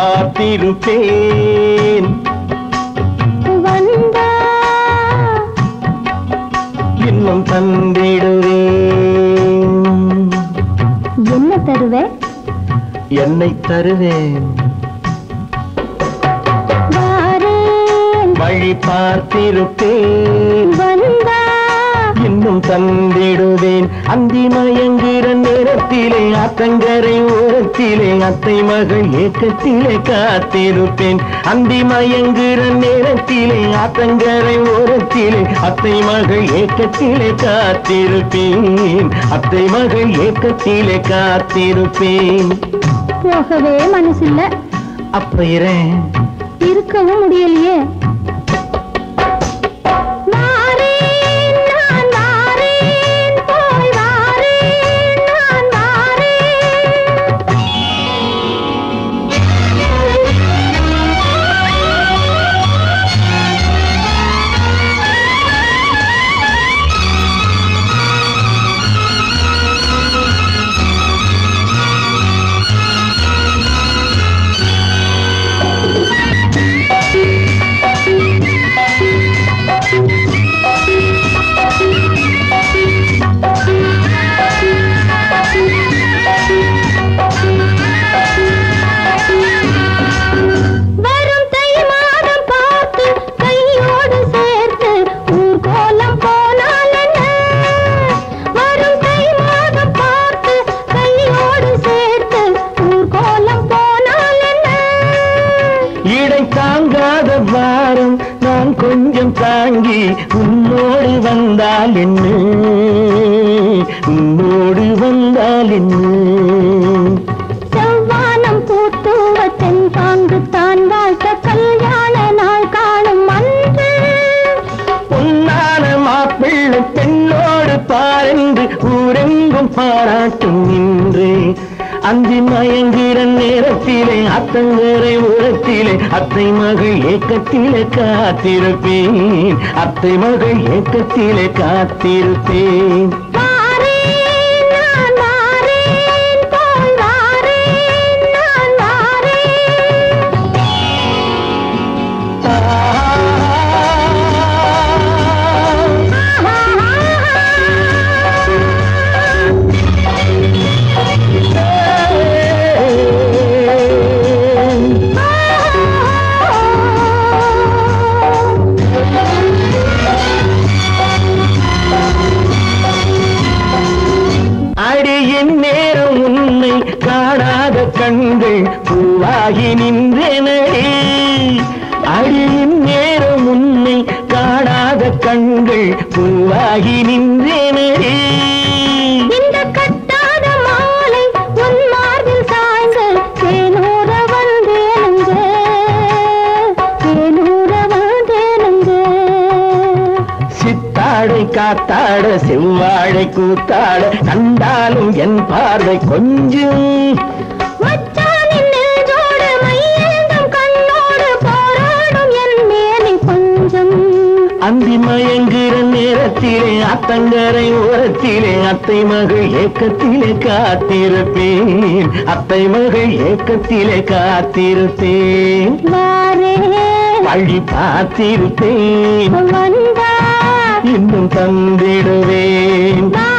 பார்த்திருப்பேன் வந்தா இன்னும் தந்திடுவேன் என்ன தருவே என்னை தருவேன் வாரேன் வழி பார்த்திருப்பேன் வந்தா இன்னும் தந்திடுவேன் அந்தி மயங்குற நேரத்திலே அத்தங்கரை ஓரத்திலே அத்தை மகள் ஏக்கத்திலே காத்திருப்பேன் அந்தி மயங்குற நேரத்திலே அத்தங்கரை ஓரத்திலே அத்தை மகள் ஏக்கத்திலே காத்திருப்பேன் அத்தை மகள் ஏக்கத்திலே காத்திருப்பேன் போகவே மனசில்ல அப்ப இரேன் இருக்கவும் முடியலையே வாரேன், நான் வாரேன், போய் வாரேன், நான் வரும் தை மாதம் பார்த்து கையோடு சேர்த்து ஊர்கோலம் போனால் என்ன வரும் தை மாதம் பார்த்து கையோடு சேர்த்து ஊர்கோலம் போனால் என்ன இடை தாங்காத வாரம் நான் கொஞ்சம் தாங்கி உன்னோடு வந்தால் என்ன உன்னோடு வந்தால் என்ன செவ்வானம் பூத்துவ தென்பாங்கு தான் வாழ்த்த கல்யாண நாள் காணும் அன்று பொன்னான மாப்பிள்ளை பெண்ணோடு பாரென்று ஊரெங்கும் பாராட்டும் நின்றே அந்தி மயங்குற நேரத்திலே அத்தங்கரை உரத்திலே அத்தை மகள் ஏக்கத்திலே காத்திருப்பேன் அத்தை மகள் ஏக்கத்திலே காத்திருப்பேன் வாரேன், நான் வாரேன், போய் வாரேன், நான் வாரேன். அடியின் நேரம் உன்னை காணாத கண்கள் பூவாகி நின்றனடி அடியின் நேரம் உன்னை காணாத கண்கள் பூவாகி நின்றனடி இந்த கட்டாத மாலை உன் மார்பில் சாய்ந்து தேனூர வந்தேனுங்க தேனூர வந்தேனுங்க சித்தாடை காத்தாட செவ்வாழை கூத்தாட கண்டாலும் என் பார்வை கொஞ்சம் மச்சானின் நெஞ்சோடு மையேந்தும் கண்ணோடு போராடும் என் மேனி கொஞ்சம் அந்தி மயங்குற நேரத்திலே அத்தங்கரை ஓரத்திலே அத்தை மகள் ஏக்கத்திலே காத்திருப்பேன் அத்தை மகள் ஏக்கத்திலே காத்திருப்பேன் வாரே வழி பார்த்திருப்பேன் வந்தா இன்னும் தந்திடுவேன் வா